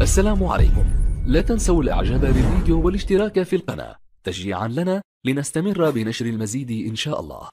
السلام عليكم لا تنسوا الاعجاب بالفيديو والاشتراك في القناة تشجيعا لنا لنستمر بنشر المزيد ان شاء الله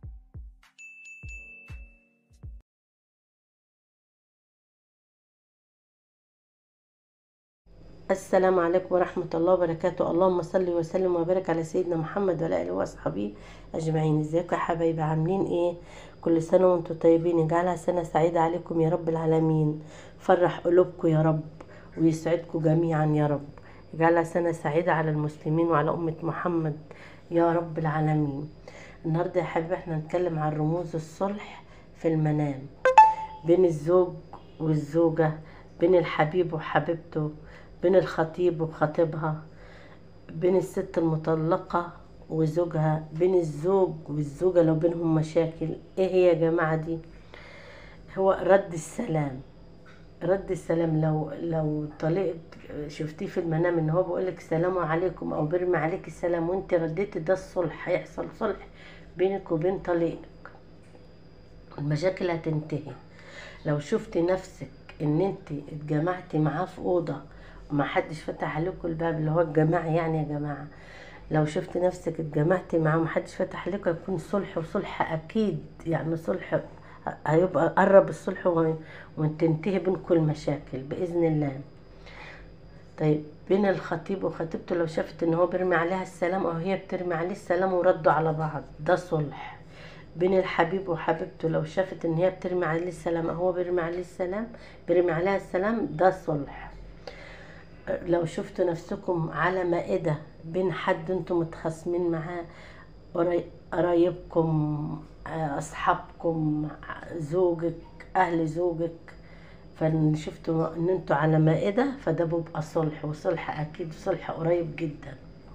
السلام عليكم ورحمة الله وبركاته اللهم صل وسلم وبارك على سيدنا محمد وعلى آله وأصحابه أجمعين ازيكم يا حبايبي عاملين ايه كل سنة وانتم طيبين يجعلها سنة سعيدة عليكم يا رب العالمين فرح قلوبكم يا رب ويسعدكم جميعا يا رب يجعلها سنة سعيدة على المسلمين وعلى أمة محمد يا رب العالمين النهاردة يا حبيبي احنا هنتكلم عن رموز الصلح في المنام بين الزوج والزوجة بين الحبيب وحبيبته بين الخطيب وخطيبها بين الست المطلقة وزوجها بين الزوج والزوجة لو بينهم مشاكل ايه هي يا جماعة دي هو رد السلام رد السلام لو لو طلقت شفتيه في المنام ان هو بيقولك السلام عليكم او بيرمي عليك السلام وانت رديتي ده الصلح هيحصل صلح بينك وبين طليقك المشاكل هتنتهي لو شفتي نفسك ان انت اتجمعتي معاه في اوضه وما حدش فتح عليكم الباب اللي هو الجماعة يعني يا جماعة لو شفت نفسك اتجمعتي معاه وما حدش فتح عليكم هيكون صلح وصلح اكيد يعني صلح هيبقى قرب الصلح وتنتهي بينكم المشاكل باذن الله طيب بين الخطيب وخطيبته لو شافت ان هو بيرمي عليها السلام او هي بترمي عليه السلام وردوا على بعض ده صلح بين الحبيب وحبيبته لو شافت ان هي بترمي عليه السلام او هو بيرمي عليه السلام بيرمي عليها السلام ده صلح لو شفتوا نفسكم على مائدة بين حد انتم متخاصمين معاه قرايبكم اصحابكم زوجك اهل زوجك فشفتوا ان انتوا على مائدة فده بيبقى صلح وصلح اكيد صلح قريب جدا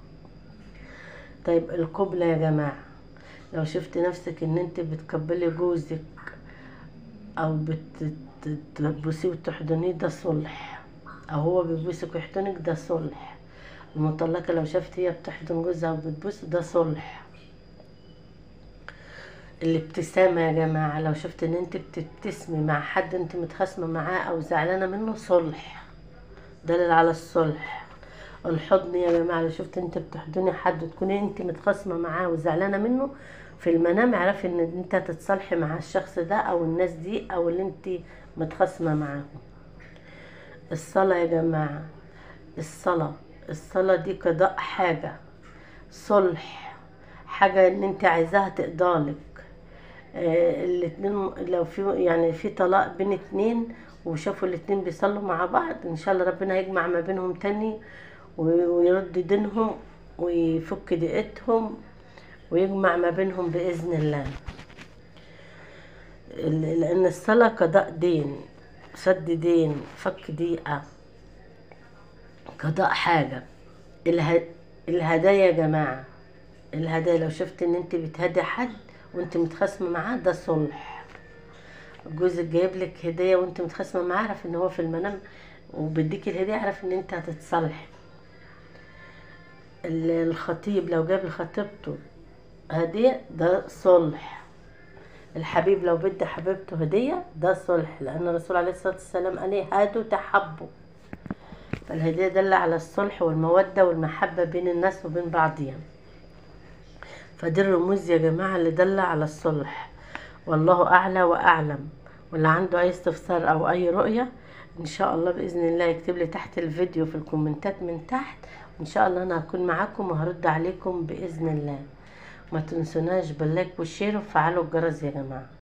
طيب القبلة يا جماعة لو شفت نفسك ان انت بتقبلي جوزك او بتبوسيه وتحضنيه ده صلح او هو بيبوسك ويحضنك ده صلح المطلقه لو شافت هي بتحضن جوزها وبتبوس ده صلح الابتسامه يا جماعه لو شفت ان انت بتبتسمي مع حد انت متخاصمه معاه او زعلانه منه صلح دليل على الصلح الحضن يا جماعه لو شفت انت بتحضني حد تكوني انت متخاصمه معاه وزعلانه منه في المنام اعرفي ان انت هتتصالحي مع الشخص ده او الناس دي او اللي انت متخاصمه معاهم الصلاة يا جماعة الصلاة الصلاة دي قضاء حاجة صلح حاجة ان انت عايزاها تقضالك آه الاتنين لو في يعني في طلاق بين اتنين وشافوا الاتنين بيصلوا مع بعض ان شاء الله ربنا يجمع ما بينهم تاني ويرد دينهم ويفك دقتهم ويجمع ما بينهم بإذن الله لأن الصلاة قضاء دين سد دين فك ضيقة قضاء حاجة اله... الهدايا يا جماعة الهدايا لو شفت ان انت بتهدي حد وانت متخاصمة معاه ده صلح جوزك جايب لك هدية وانت متخاصمة معاه اعرف ان هو في المنام وبيديك الهدية اعرف ان انت هتتصالحي الخطيب لو جاب لخطيبته هدية ده صلح الحبيب لو بدي حبيبته هدية ده صلح لأن الرسول عليه الصلاة والسلام قال ايه هادوا تحبوا فالهدية دل على الصلح والمودة والمحبة بين الناس وبين بعضهم فدي الرموز يا جماعة اللي دل على الصلح والله أعلى وأعلم واللي عنده أي استفسار أو أي رؤية إن شاء الله بإذن الله يكتب لي تحت الفيديو في الكومنتات من تحت وإن شاء الله أنا هكون معاكم وهرد عليكم بإذن الله ما تنسوناش باللايك والشير وفعلوا الجرس يا جماعه